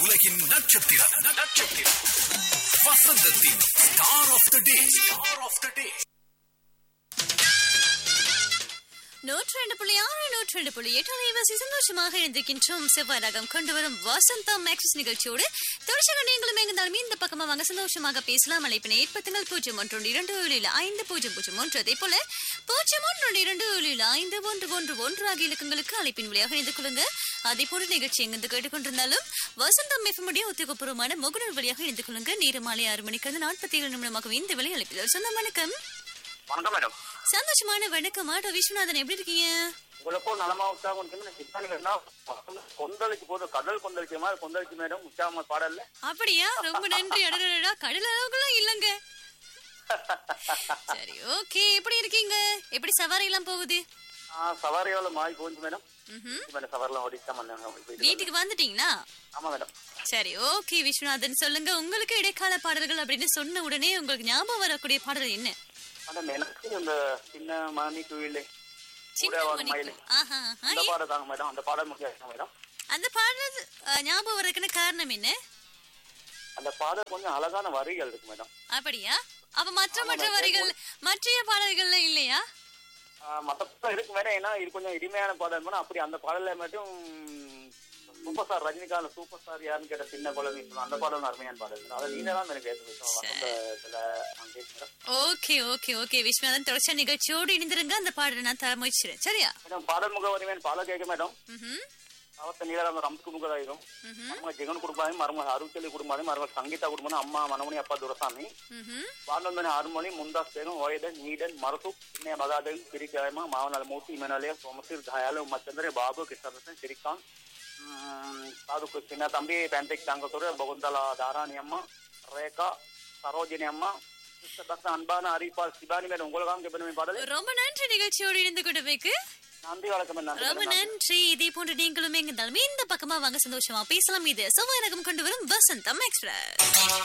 உலகின் நட்சத்திரம் நட்சத்திரம் வசந்தத்தின் star of the day star of the day நூற்றி ரெண்டு புள்ளி ஆறு நூற்றி ரெண்டு புள்ளி எட்டு அலைவாசி சந்தோஷமாக இருந்திருக்கின்றோம் செவ்வாய் ரகம் கொண்டு வரும் வசந்தம் எக்ஸஸ் நிகழ்ச்சியோடு தொடர்ச்சியாக நீங்களும் எங்கிருந்தாலும் இந்த பக்கமா வாங்க சந்தோஷமாக பேசலாம் அழைப்பினை ஏற்பத்துங்கள் பூஜ்ஜியம் ஒன்று இரண்டு ஏழில் ஐந்து பூஜ்ஜியம் பூஜ்ஜியம் ஒன்று அதே போல பூஜ்ஜியம் ஒன்று இரண்டு ஏழில் ஐந்து ஒன்று ஒன்று ஒன்று ஆகிய இலக்கங்களுக்கு அழைப்பின் வழியாக இணைந்து கொள்ளுங்க அதே போல நிகழ்ச்சி எங்கிருந்து கேட்டுக்கொண்டிருந்தாலும் வசந்தம் எஃப்எம்முடைய உத்தியோகபூர்வமான முகநூல் வழியாக இணைந்து கொள்ளுங்க நேர மாலை ஆறு மணிக்கு வந்து நாற்பத்தி ஏழு நிமிடமாக இந்த வேலை அழைப்பது சொந்தம் வணக்கம் வணக்கம் மேடம் சந்தோஷமான வணக்கம் ஆட்டோ விஸ்வநாதன் எப்படி இருக்கீங்க உங்களுக்கும் நலமா உற்சாகம் இருக்குன்னு சித்தானி வேணா கொந்தளிச்சு போது கடல் கொந்தளிச்ச மாதிரி கொந்தளிச்சு மேடம் உற்சாகமா பாடல்ல அப்படியா ரொம்ப நன்றி அடடடா கடல் அளவுக்குலாம் இல்லங்க சரி ஓகே எப்படி இருக்கீங்க எப்படி சவாரி எல்லாம் போகுது ஆ சவாரியால மாறி போஞ்சு மேடம் ம்ஹும். மேடம் சவாரிலாம் ஓடிச்சா பண்ணாங்க வீட்டுக்கு வந்துட்டீங்களா ஆமா மேடம் சரி ஓகே விஸ்வநாதன் சொல்லுங்க உங்களுக்கு இடைக்கால பாடல்கள் அப்படின்னு சொன்ன உடனே உங்களுக்கு ஞாபகம் வரக்கூடிய பாடல் என்ன மேடம் எனக்கு இந்த சின்ன மணி குயிலே சின்ன கூட மணிக்கு. மயில் ஆஹா, ஆஹா. அந்த பாடம் தாங்க மேடம் அந்த பாடல் முக்கியம் மேடம் அந்த பாடல் அஹ், ஞாபகம் வரதுக்குன்னு காரணம் என்ன அந்த பாடல் கொஞ்சம் அழகான வரிகள் இருக்கு மேடம் அப்படியா அப்ப மற்ற ஆமா, மற்ற மற்ற வரிகள் மற்ற பாடல்கள்ல இல்லையா மற்ற பாடம் இருக்கு மேடம் ஏன்னா இது கொஞ்சம் இனிமையான பாடல் மேடம் அப்படி அந்த பாடல மட்டும் super star Rajinikanth super star யாருன்னு கேட்ட சின்ன குழந்தை சொல்லுவாங்க. அந்த பாடல் அருமையான பாடல் அதை நீங்க தான் எனக்கு பேச வசந்த இதுல நான் பேசுறேன் ஓகே ஓகே ஓகே விஸ்வநாதன் தொடர்ச்சியா நிகழ்ச்சியோடு இணைந்திருங்க அந்த பாடலை நான் தர முயற்சிக்கிறேன் சரியா மேடம் பாடல் முக வருவேன் பாட கேட்க மேடம் ம்ஹும். அவத்த நீராக ரம்க்கு முகதாயிரும் மருமக ஜெகன் குடும்பம் மருமக அருச்சலி குடும்பம் மருமக சங்கீதா குடும்பம் அம்மா மனமணி அப்பா துரசாமி ம்ஹும். வானந்தன அருமொழி முந்தாஸ் பேரும் ஓயதன் நீடன் மரசு இன்னய மகாதேவி சிரிக்காயமா மாவனால மூர்த்தி இமனாலய சோமசீர் தயாலு உம்மச்சந்திர பாபு கிருஷ்ணரசன் சிரிகாந்த் சாதுக்கு சின்ன தம்பி பேண்டிக் தாங்கத்தோட பகுந்தலா தாராணி அம்மா ரேகா சரோஜினி அம்மா பஸ் அன்பான அரிபால் சிபானி மேடம் உங்களுக்காக கேட்பேன் பாடல் ரொம்ப நன்றி நிகழ்ச்சியோடு இணைந்து கொண்டமைக்கு நன்றி வணக்கம் ரொம்ப நன்றி நன்றி இதே போன்று நீங்களும் எங்க இருந்தாலும் இந்த பக்கமா வாங்க சந்தோஷமா பேசலாம் இது சுவரகம் கொண்டு வரும் வசந்தம் எக்ஸ்பிரஸ்